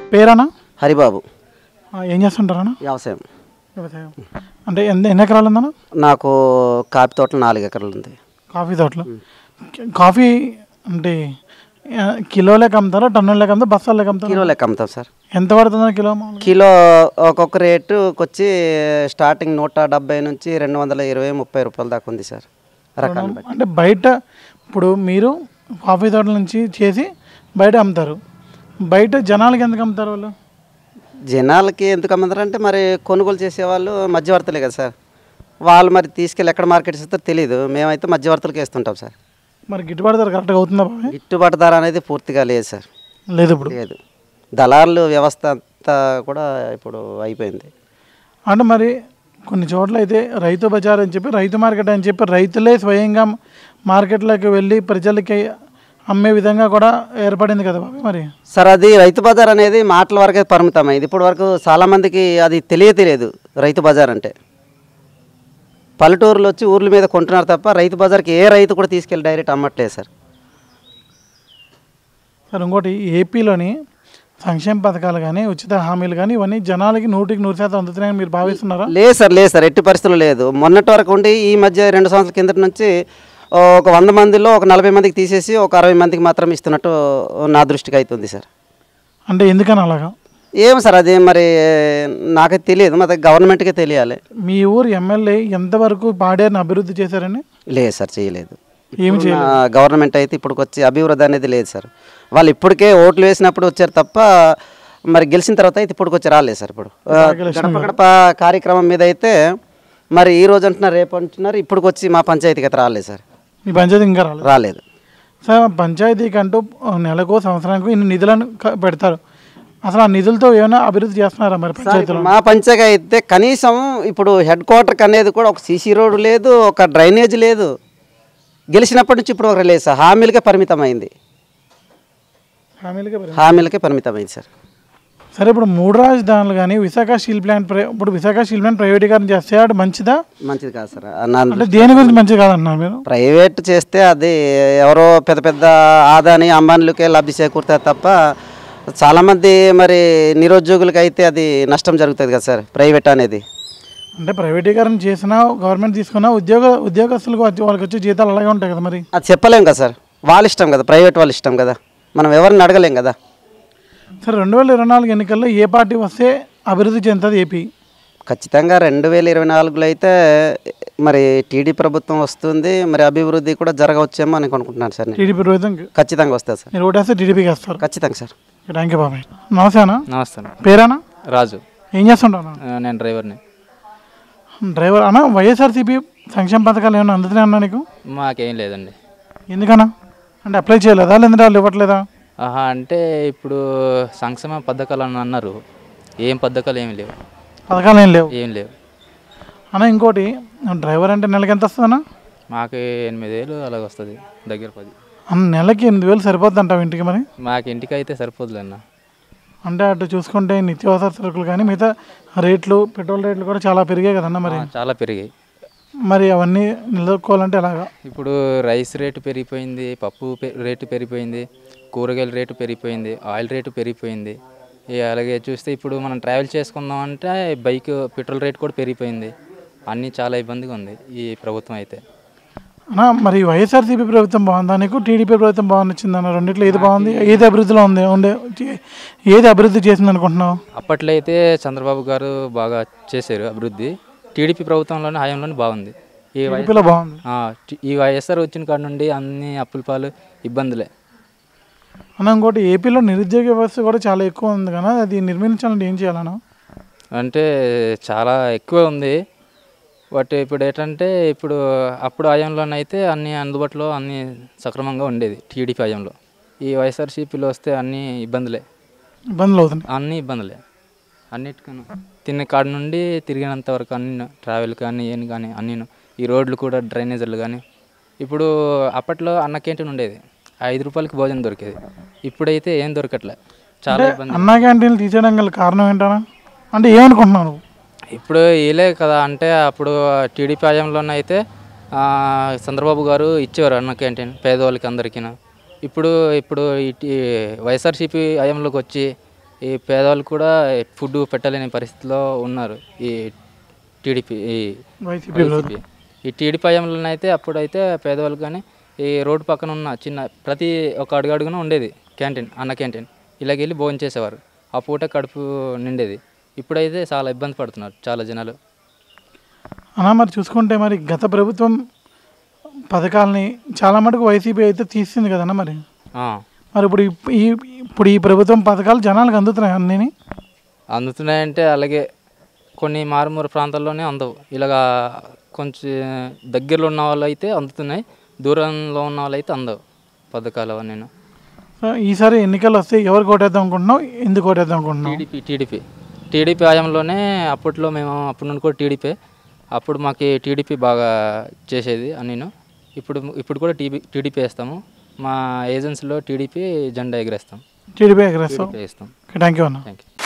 పేరానా హరిబాబు ఆ, ఏం చేస్తుంటారన్నా వ్యవసాయం వ్యవసాయం అంటే ఎన్ని ఎన్ని ఎకరాలు ఉందన్నా నాకు కాఫీ తోటలు నాలుగు ఎకరాలు ఉంది కాఫీ తోటలు కాఫీ అంటే ఆ, కిలో లెక్క అమ్ముతారా టన్నుల లెక్క అమ్ముతారా బస్తాల లెక్క అమ్ముతారా కిలో లెక్క అమ్ముతాం సార్ ఎంత పడుతుందా కిలో మామూలుగా? కిలో ఒక్కొక్క రేటుకి వచ్చి స్టార్టింగ్ నూట డెబ్బై నుంచి రెండు వందల ఇరవై ముప్పై రూపాయల దాకా ఉంది సార్ రకాన్ని బట్టి అంటే బయట ఇప్పుడు మీరు కాఫీ తోటల నుంచి చేసి బయట అమ్ముతారు బయట జనాలకి ఎందుకు అమ్ముతారు వాళ్ళు జనాలకి ఎందుకు అమ్ముతారంటే మరి కొనుగోలు చేసేవాళ్ళు మధ్యవర్తులే కదా సార్ వాళ్ళు మరి తీసుకెళ్ళి ఎక్కడ మార్కెట్ ఇస్తారో తెలియదు మేమైతే మధ్యవర్తులకి వేస్తుంటాం సార్ మరి గిట్టుబాటు ధర కరెక్ట్గా అవుతుందా బాబాయ్ గిట్టుబాటు ధర అనేది పూర్తిగా లేదు సార్ లేదు ఇప్పుడు లేదు దళారులు వ్యవస్థ అంతా కూడా ఇప్పుడు అయిపోయింది అంటే మరి కొన్ని చోట్ల అయితే రైతు బజార్ అని చెప్పి రైతు మార్కెట్ అని చెప్పి రైతులే స్వయంగా మార్కెట్లోకి వెళ్ళి ప్రజలకి అమ్మే విధంగా కూడా ఏర్పడింది కదా బాబాయ్ మరి సార్ అది రైతు బజార్ అనేది మాటల వరకే పరిమితమైంది ఇప్పటి వరకు చాలామందికి అది తెలియ తెలియదు రైతు బజార్ అంటే పల్లెటూరులో వచ్చి ఊర్ల మీద కొంటున్నారు తప్ప రైతు బజార్కి ఏ రైతు కూడా తీసుకెళ్ళి డైరెక్ట్ అమ్మట్లేదు సార్ సార్ ఇంకోటి ఏపీలోని సంక్షేమ పథకాలు కానీ ఉచిత హామీలు కానీ ఇవన్నీ జనాలకి నూటికి నూరు శాతం అందుతున్నాయని మీరు భావిస్తున్నారా లేదు సార్ లేదు సార్ ఎట్టి పరిస్థితులు లేదు మొన్నటి వరకు ఉండి ఈ మధ్య రెండు సంవత్సరాల కిందటి నుంచి ఒక వంద మందిలో ఒక నలభై మందికి తీసేసి ఒక అరవై మందికి మాత్రం ఇస్తున్నట్టు నా దృష్టికి అవుతుంది సార్ అంటే ఎందుకని అలాగా ఏమో సార్ అది మరి నాకైతే తెలియదు మరి గవర్నమెంట్కే తెలియాలి మీ ఊరు ఎమ్మెల్యే ఎంతవరకు పాడేరుని అభివృద్ధి చేశారని లేదు సార్ చేయలేదు ఏమి ఇప్పుడున్న గవర్నమెంట్ అయితే ఇప్పుడు వచ్చి అభివృద్ధి అనేది లేదు సార్ వాళ్ళు ఇప్పటికే ఓట్లు వేసినప్పుడు వచ్చారు తప్ప మరి గెలిచిన తర్వాత అయితే ఇప్పుడు వచ్చి రాలేదు సార్ ఇప్పుడు ఆ, గడప గడప కార్యక్రమం మీద అయితే మరి ఈ రోజు అంటున్నారు రేపు అంటున్నారు ఇప్పుడు వచ్చి మా పంచాయతీకి అయితే రాలేదు సార్ మీ పంచాయతీ ఇంకా రాలేదు రాలేదు సార్ పంచాయతీకి అంటూ నెలకు సంవత్సరానికి ఇన్ని నిధులను క- పెడతారు అసలు ఆ నిధులతో ఏమైనా అభివృద్ధి చేస్తున్నారా మరి పంచాయతీలో మా పంచాయతీ అయితే కనీసం ఇప్పుడు హెడ్ క్వార్టర్కి అనేది కూడా ఒక సీసీ రోడ్డు లేదు ఒక డ్రైనేజ్ లేదు గెలిచినప్పటి నుంచి ఇప్పుడు ఒక లేదు సార్ హామీలకే పరిమితమైంది హామీలుగా పెరగ- హామీలకే పరిమితమైంది సార్ సరే ఇప్పుడు మూడు రాజధానులు కానీ విశాఖ స్టీల్ ప్లాంట్ ప్రై- ఇప్పుడు విశాఖ స్టీల్ ప్లాంట్ ప్రైవేటీకరణ చేస్తే అది మంచిదా మంచిది కాదు సార్ నా అంటే దేని గురించి మంచిది కాదన్నారు మీరు ప్రైవేట్ చేస్తే అది ఎవరో పెద్ద పెద్ద ఆదాని అంబానీలకే లబ్ధి చేకూరుతారు తప్ప చాలామంది మరి నిరుద్యోగులకి అయితే అది నష్టం జరుగుతుంది కదా సార్ ప్రైవేట్ అనేది అంటే ప్రైవేటీకరణ చేసినా గవర్నమెంట్ తీసుకున్నా ఉద్యోగ ఉద్యోగస్తులకు వచ్చి వాళ్ళకి వచ్చే జీతాలు అలాగే ఉంటాయి కదా మరి అది చెప్పలేం కదా సార్ వాళ్ళ ఇష్టం కదా ప్రైవేట్ వాళ్ళ ఇష్టం కదా మనం ఎవరిని అడగలేం కదా సరే రెండు వేల ఇరవై నాలుగు ఎన్నికల్లో ఏ పార్టీ వస్తే అభివృద్ధి చెందుతుంది ఏపీ ఖచ్చితంగా రెండు వేల ఇరవై నాలుగులో అయితే మరి టీడీ ప్రభుత్వం వస్తుంది మరి అభివృద్ధి కూడా జరగవచ్చేమో అని అనుకుంటున్నాను సార్ నేను టీడీపీ ప్రభుత్వం ఖచ్చితంగా వస్తుంది సార్ మీరు ఓటేస్తే టీడీపీకి వేస్తారు ఖచ్చితంగా సార్ థ్యాంక్ యూ బాబాయ్ నమస్తే అన్న నమస్తే అన్న. పేరానా రాజు ఏం చేస్తుంటాను ఆ, నేను డ్రైవర్ని డ్రైవర్ అన్న వైఎస్ఆర్సీపీ సంక్షేమ పథకాలు ఏమైనా అందుతున్నాయి అన్న నీకు మాకేం లేదండి ఎందుకన్నా అంటే అప్లై చేయలేదా లేదంటే వాళ్ళు ఇవ్వట్లేదా ఆహా అంటే ఇప్పుడు సంక్షేమ పథకాలు అని అన్నారు ఏం పథకాలు ఏమి లేవు పథకాలు ఏం లేవు ఏం లేవు అన్న ఇంకోటి డ్రైవర్ అంటే నెలకి ఎంత వస్తుందన్న మాకు ఎనిమిది వేలు అలాగ వస్తుంది దగ్గర పది అన్న నెలకి ఎనిమిది వేలు సరిపోద్ది అంటావు ఇంటికి మరి మాకు ఇంటికి అయితే సరిపోదులే అన్న అంటే అటు చూసుకుంటే నిత్యావసర సరుకులు కానీ మిగతా రేట్లు పెట్రోల్ రేట్లు కూడా చాలా పెరిగాయి కదన్న మరి ఆ, చాలా పెరిగాయి మరి అవన్నీ నిలదొక్కోవాలంటే ఎలాగా ఇప్పుడు రైస్ రేటు పెరిగిపోయింది పప్పు పె- రేటు పెరిగిపోయింది కూరగాయల రేటు పెరిగిపోయింది ఆయిల్ రేటు పెరిగిపోయింది ఇక అలాగే చూస్తే ఇప్పుడు మనం ట్రావెల్ చేసుకుందాం అంటే బైక్ పెట్రోల్ రేట్ కూడా పెరిగిపోయింది అన్నీ చాలా ఇబ్బందిగా ఉంది ఈ ప్రభుత్వం అయితే అన్న మరి వైఎస్ఆర్సీపీ ప్రభుత్వం బాగుందా నీకు టీడీపీ ప్రభుత్వం బాగుంది వచ్చిందన్న రెండిట్లో ఏది బాగుంది ఏది అభివృద్ధిలో ఉంది ఉండే ఏది అభివృద్ధి చేసింది అనుకుంటున్నావు అప్పట్లో అయితే చంద్రబాబు గారు బాగా చేశారు అభివృద్ధి టీడీపీ ప్రభుత్వంలోనే హయాంలోనే బాగుంది ఈ వై టీడీపీలో బాగుంది ఆ, టి- ఈ వైఎస్ఆర్ వచ్చిన కాడ నుండి అన్ని అప్పుల పాలు ఇబ్బందులే అన్న ఇంకోటి ఏపీలో నిరుద్యోగ వ్యవస్థ కూడా చాలా ఎక్కువ ఉంది కదా అది నిర్మించాలంటే ఏం చేయాలన్నా అంటే చాలా ఎక్కువ ఉంది బట్ ఇప్పుడు ఏంటంటే ఇప్పుడు అప్పుడు హయాంలోనైతే అన్ని అందుబాటులో అన్ని సక్రమంగా ఉండేది టీడీపీ హయాంలో ఈ వైఎస్ఆర్సీపీలో వస్తే అన్ని ఇబ్బందులే ఇబ్బందులు అవుతుంది అన్ని ఇబ్బందులే అన్నిటికను తిన్న కాడ నుండి తిరిగినంత వరకు అన్ని ట్రావెల్ కానీ ఏం కానీ అన్నీ ఈ రోడ్లు కూడా డ్రైనేజర్లు కానీ ఇప్పుడు అప్పట్లో అన్న క్యాంటీన్ ఉండేది ఐదు రూపాయలకి భోజనం దొరికేది ఇప్పుడైతే ఏం దొరకట్లే చాలా ఇబ్బంది అన్నా క్యాంటీన్లు తీసేయడం గల కారణం ఏంటన్నా అంటే ఏమనుకుంటున్నావు నువ్వు ఇప్పుడు ఇలే కదా అంటే అప్పుడు టీడీపీ హయాంలోనే అయితే ఆ, చంద్రబాబు గారు ఇచ్చేవారు అన్న క్యాంటీన్ పేదవాళ్ళకి అందరికీ ఇప్పుడు ఇప్పుడు ఈ టీ- వైఎస్ఆర్సీపీ హయాంలోకి వచ్చి ఈ పేదవాళ్ళు కూడా ఫుడ్ పెట్టలేని పరిస్థితిలో ఉన్నారు ఈ టీడీపీ ఈ వైసీపీ వైసీపీ. ఈ టీడీపీ హయాంలో అయితే అప్పుడైతే పేదవాళ్ళు కానీ ఈ రోడ్డు పక్కన ఉన్న చిన్న ప్రతి ఒక అడుగు అడుగున ఉండేది క్యాంటీన్ అన్న క్యాంటీన్ ఇలాగ వెళ్ళి భోజనం చేసేవారు ఆ పూట కడుపు నిండేది ఇప్పుడైతే చాలా ఇబ్బంది పడుతున్నారు చాలా జనాలు అన్నా మరి చూసుకుంటే మరి గత ప్రభుత్వం పథకాలని చాలా మటుకు వైసీపీ అయితే తీసింది కదన్నా మరి ఆ, మరి ఇప్పుడు ఇప్- ఈ ఇప్పుడు ఈ ప్రభుత్వం పథకాలు జనాలకు అందుతున్నాయి అన్నీ అందుతున్నాయంటే అలాగే కొన్ని మారుమూల ప్రాంతాల్లోనే అందవు ఇలాగా కొంచెం దగ్గరలో ఉన్న వాళ్ళు అయితే అందుతున్నాయి దూరంలో ఉన్న వాళ్ళు అయితే అందవు పథకాలు అవన్నీ ఈసారి ఎన్నికలు వస్తే ఎవరు కోటేద్దాం అనుకుంటున్నావు ఎందుకు కోటేద్దాం అనుకుంటున్నావు టీడీపీ టీడీపీ టీడీపీ హయాంలోనే అప్పట్లో మేము అప్పటి నుండి కూడా టీడీపీ అప్పుడు మాకు టీడీపీ బాగా చేసేది నేను ఇప్పుడు ఇప్పుడు కూడా టీడీ టీడీపీ వేస్తాము మా ఏజెన్సీలో టీడీపీ జెండా ఎగరేస్తాం టీడీపీ ఎగరేస్తావు టీడీపీ వేస్తాం థ్యాంక్ యూ అన్న థ్యాంక్ యూ